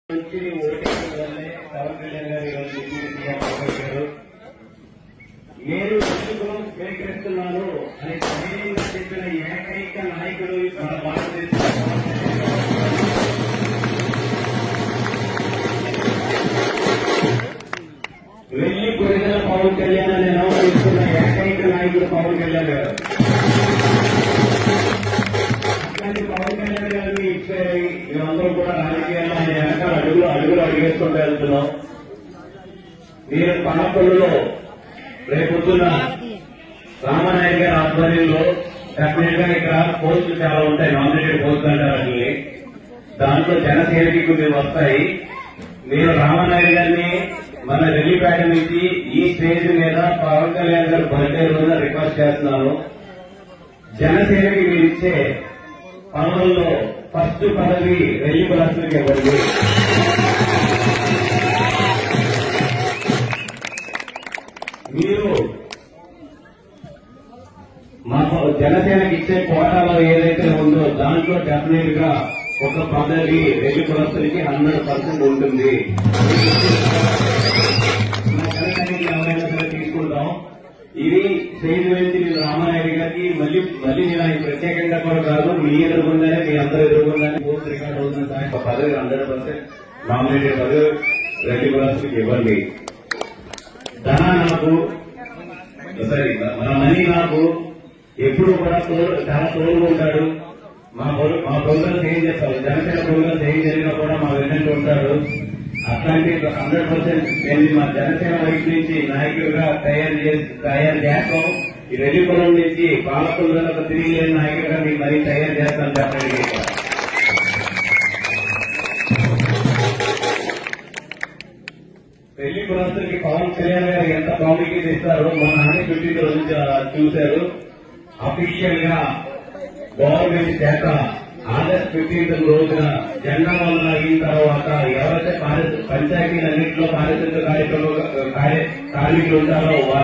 నుంచి ఓటేయడం వల్లే పవన్ కళ్యాణ్ గారు ఈరోజు డిప్యూటీ సీఎం అవ్వగలిగారు నేను ఎందుకు స్వీకరిస్తున్నాను అని ధైర్యంగా చెప్పిన ఏకైక నాయకుడు మన భారతదేశంలో వెళ్లి కొరిగిన పవన్ కళ్యాణ్ అనే నౌక ఇస్తున్న ఏకైక నాయకుడు పవన్ కళ్యాణ్ గారు అట్లాంటి పవన్ కళ్యాణ్ గారిని ఇచ్చే మేమందరం కూడా రాజకీయాల్లో ఆయన వెనకాల అడుగులు అడుగులు అడిగేసుకుంటూ వెళ్తున్నాం మీరు పనపల్లులో రేపొద్దున రామానాయుడు గారి ఆధ్వర్యంలో డెఫినెట్ గా ఇక్కడ పోస్టులు చాలా ఉంటాయి నామినేటెడ్ పోస్టులు అంటారు వాటిని దాంట్లో జనసేనకి కొన్ని వస్తాయి నేను రామానాయుడు గారిని మన రెల్లిపేట నుంచి ఈ స్టేజ్ మీద పవన్ కళ్యాణ్ గారు బర్త్డే రోజున రిక్వెస్ట్ చేస్తున్నాను జనసేనకి మీరు ఇచ్చే పదవుల్లో ఫస్ట్ పదవి రెల్లి కులస్తులకి ఇవ్వండి మీరు మాకు జనసేనకి ఇచ్చే కోటాలో ఏదైతే ఉందో దాంట్లో డెఫినెట్ గా ఒక పదవి రెల్లి కులస్తులకి హండ్రెడ్ పర్సెంట్ ఉంటుంది మా జనసేనకి ఎవరైనా సరే తీసుకుంటాం ఇది స్టేజ్ నుంచి నేను రామానాయుడు గారికి మళ్ళీ మళ్ళీ నేను ఆయన ప్రత్యేకంగా కూడా కాదు మీ ఎదుర్కొందానే మీ అందరూ ఎదుర్కొందానే పోస్ట్ రికార్డ్ అవుతుంది సార్ ఒక పదవి హండ్రెడ్ పర్సెంట్ నామినేటెడ్ పదవి రెడ్డి కులాసులకు ఇవ్వండి ధన నాకు సారీ మన మనీ నాకు ఎప్పుడు కూడా తోడు చాలా తోడుగా ఉంటాడు మా పొరు- మా ప్రోగ్రామ్స్ ఏం చేస్తాడు జనసేన ప్రోగ్రామ్స్ ఏం జరిగినా కూడా మా వెన్నట్టు ఉంటాడు అట్లాంటి హండ్రెడ్ పర్సెంట్ నేను మా జనసేన వైపు నుంచి నాయకుడిగా తయారు చేసి తయారు చేస్తాం ఈ రెడ్డి కులం నుంచి పాలకులకు తిరిగి లేని నాయకుడిగా మీకు మరీ తయారు చేస్తాను చెప్పండి పెళ్లి కులస్తులకి పవన్ కళ్యాణ్ గారు ఎంత ప్రాముఖ్యత ఇస్తారో మా నాన్న చుట్టూ రోజు చూశారు అఫీషియల్ గా గవర్నమెంట్ చేత ఆగస్ట్ ఫిఫ్టీన్త్ రోజున జెండా వలన అయిన తర్వాత ఎవరైతే పారిశు- పంచాయతీలన్నింటిలో పారిశుద్ధ్య కార్యక్రమ కార్య- కార్మికులు ఉంటారో వారు